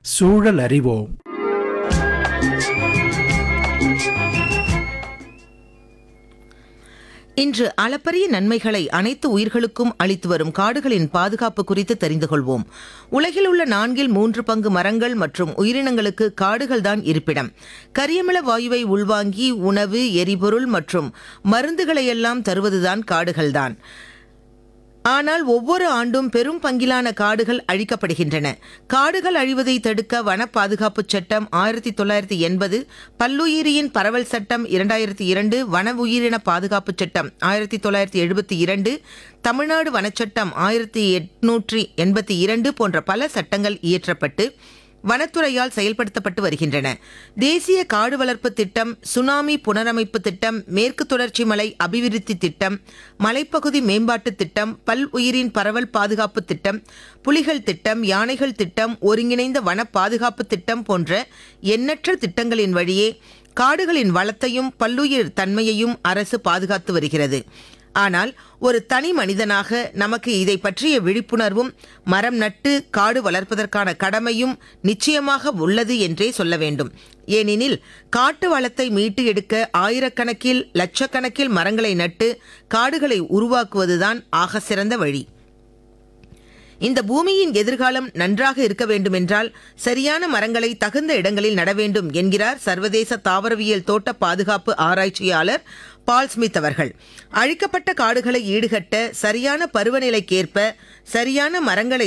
சூழல் அறிவோம் இன்று அளப்பரிய நன்மைகளை அனைத்து உயிர்களுக்கும் அளித்து வரும் காடுகளின் பாதுகாப்பு குறித்து தெரிந்து கொள்வோம் உலகில் உள்ள நான்கில் மூன்று பங்கு மரங்கள் மற்றும் உயிரினங்களுக்கு காடுகள்தான் இருப்பிடம் கரியமில வாயுவை உள்வாங்கி உணவு எரிபொருள் மற்றும் மருந்துகளையெல்லாம் தருவதுதான் காடுகள்தான் ஆனால் ஒவ்வொரு ஆண்டும் பெரும் பங்கிலான காடுகள் அழிக்கப்படுகின்றன காடுகள் அழிவதை தடுக்க வன பாதுகாப்பு சட்டம் ஆயிரத்தி தொள்ளாயிரத்தி எண்பது பல்லுயிரியின் பரவல் சட்டம் இரண்டாயிரத்தி இரண்டு வன உயிரின பாதுகாப்பு சட்டம் ஆயிரத்தி தொள்ளாயிரத்தி எழுபத்தி இரண்டு தமிழ்நாடு வனச்சட்டம் ஆயிரத்தி எட்நூற்றி எண்பத்தி இரண்டு போன்ற பல சட்டங்கள் இயற்றப்பட்டு வனத்துறையால் செயல்படுத்தப்பட்டு வருகின்றன தேசிய காடு வளர்ப்பு திட்டம் சுனாமி புனரமைப்பு திட்டம் மேற்கு தொடர்ச்சி மலை அபிவிருத்தி திட்டம் மலைப்பகுதி மேம்பாட்டு திட்டம் பல் உயிரின் பரவல் பாதுகாப்பு திட்டம் புலிகள் திட்டம் யானைகள் திட்டம் ஒருங்கிணைந்த வன பாதுகாப்பு திட்டம் போன்ற எண்ணற்ற திட்டங்களின் வழியே காடுகளின் வளத்தையும் பல்லுயிர் தன்மையையும் அரசு பாதுகாத்து வருகிறது ஆனால் ஒரு தனி மனிதனாக நமக்கு இதை பற்றிய விழிப்புணர்வும் மரம் நட்டு காடு வளர்ப்பதற்கான கடமையும் நிச்சயமாக உள்ளது என்றே சொல்ல வேண்டும் ஏனெனில் காட்டு வளத்தை மீட்டு எடுக்க ஆயிரக்கணக்கில் லட்சக்கணக்கில் மரங்களை நட்டு காடுகளை உருவாக்குவதுதான் ஆக சிறந்த வழி இந்த பூமியின் எதிர்காலம் நன்றாக இருக்க வேண்டுமென்றால் சரியான மரங்களை தகுந்த இடங்களில் நட வேண்டும் என்கிறார் சர்வதேச தாவரவியல் தோட்ட பாதுகாப்பு ஆராய்ச்சியாளர் பால் ஸ்மித் அவர்கள் அழிக்கப்பட்ட காடுகளை ஈடுகட்ட சரியான பருவநிலைக்கேற்ப சரியான மரங்களை